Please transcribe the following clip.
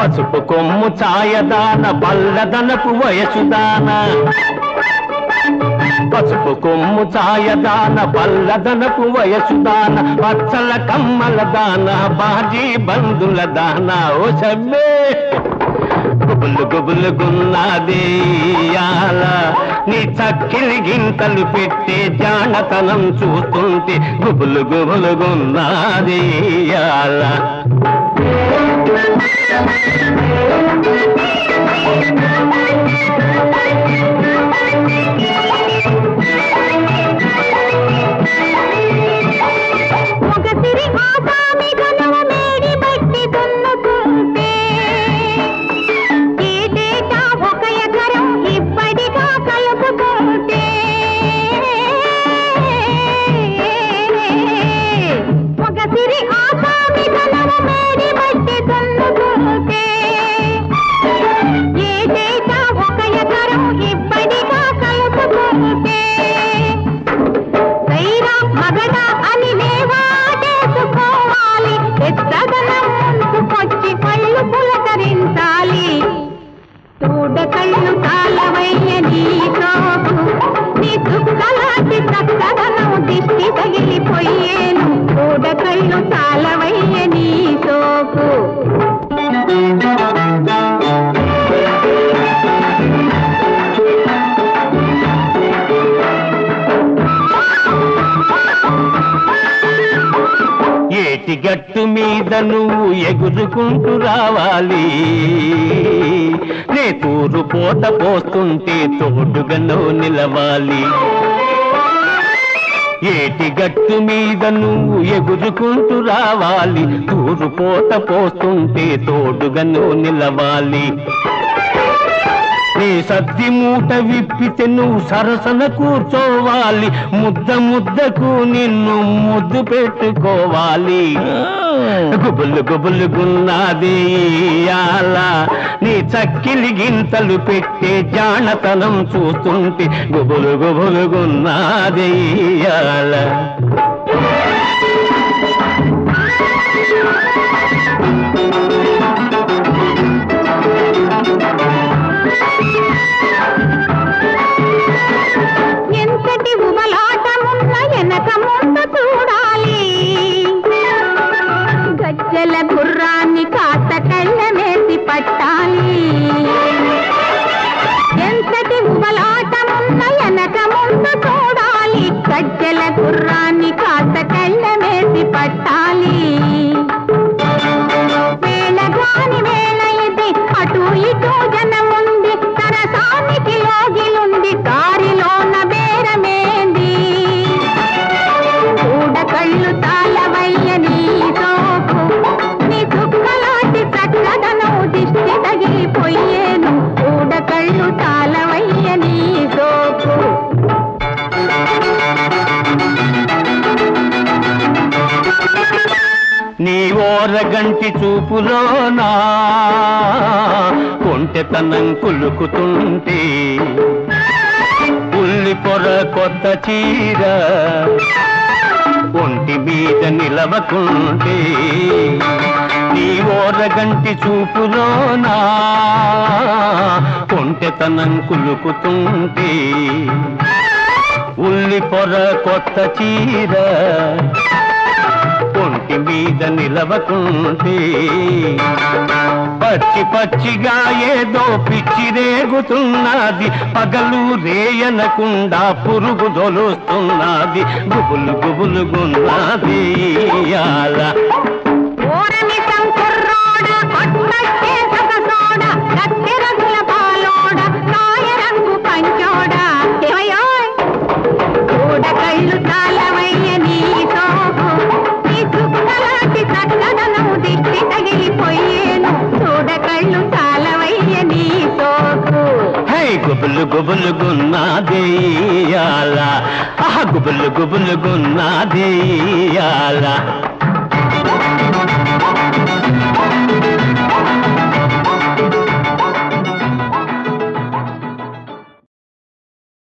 పసుపు కొమ్ము ఛాయదాన పల్లదనపు వయసుదాన పసుపు కొమ్ము ఛాయదాన పల్లదనపు వయసుదాన పచ్చల కమ్మల దాన బాజీ బంధుల దాన ఓ సమ్మే గుబులు గుబులు గున్నాదేయాల నీ చక్కిలి గింతలు పెట్టే జానతనం చూస్తుంటే గుబులు గుబులు గున్నాదేయాల ఒకసిరి ఆసామి ఘనవ మేడి బట్టి దున్నుకుంటే ఏటేటా ఒక ఎకరం ఇప్పటిగా కలుపుకుంటే ఒకసిరి ఆసామి ఘనవ మేడి బట్టి దున్నుకుంటే ఏటేటా ఒక ఎకరం ఇప్పటిగా కలుపుకుంటే సైరా మగడ అని లేవాటేసుకోవాలి పెద్దదనం ముందుకొచ్చి కళ్ళు పులకరించాలి చూడ కళ్ళు కాలవయ్య నీ సోకు నీ దుఃఖలాంటి చక్కదనం దిష్టి తగిలిపోయేను చూడ కళ్ళు కాలవయ్య నీ సోకు ఏటి గట్టు మీద నువ్వు ఎగురుకుంటూ రావాలి నే తూరు పోట పోస్తుంటే తోడుగా నువ్వు నిలవాలి ఏటి గట్టు మీద నువ్వు ఎగురుకుంటూ రావాలి తూరు పోట పోస్తుంటే తోడుగా నువ్వు నిలవాలి నీ సద్ది మూట విప్పితే నువ్వు సరసన కూర్చోవాలి ముద్ద ముద్దకు నిన్ను ముద్దు పెట్టుకోవాలి గుబులు గుబులు గున్నాది ఇయ్యాల నీ చక్కిలి గింతలు పెట్టే జానతనం చూస్తుంటే గుబులు గుబులు గున్నాది ఇయ్యాల ఎంతటి ఉబలాటమున్న వెనక ముందు చూడాలి గజ్జల గుర్రాన్ని కాస్త కళ్ళమేసి పట్టాలి ఎంతటి ఉబలాటమున్న వెనక ముందు చూడాలి గజ్జల గుర్రాన్ని కాస్త కళ్ళమేసి పట్టాలి వేళగాని వేళ ఇది అటు ఇటు జనముంది సరసానికి లోగిలుంది దారిలోన బేరమేంది కూడ కళ్ళు తాళవయ్య నీ సోకు నీ దుఃఖలాంటి చక్కదనం దిష్టి తగిలిపోయేను కూడ కళ్ళు తాళవయ్య నీ సోకు నీ ఓరగంటి చూపులోనా కొంటెతనం కులుకుతుంటే ఉల్లి పొర కొత్త చీర ఒంటి మీద నిలవకుంటే నీ ఓరగంటి చూపులోనా కొంటెతనం కులుకుతుంటే ఉల్లి పొర కొత్త చీర ఒంటి మీద నిలవకుంటే పచ్చి పచ్చిగా ఏదో పిచ్చి రేగుతున్నది పగలు రేయనకుండా పురుగు దొలుస్తున్నది గుబులు గుబులు గున్నది ఇయాల. ఓరమి సంకుర్రోడ కొట్టచ్చే సొగసోడ కత్తెరగుల పాలోడ కాయ రంగు పంచోడ ఏమయ్యోయ్ చూడ కళ్ళు తాళవయ్య నీ సోకు నీ చుక్కలాంటి చక్కదనం దిష్టి తగిలిపోయేను చూడ కళ్ళు తాళవయ్య నీ సోకు హై గుబులు గుబులు గున్నది ఇయాల. ఆహా గుబులు గుబులు గున్నది ఇయాల.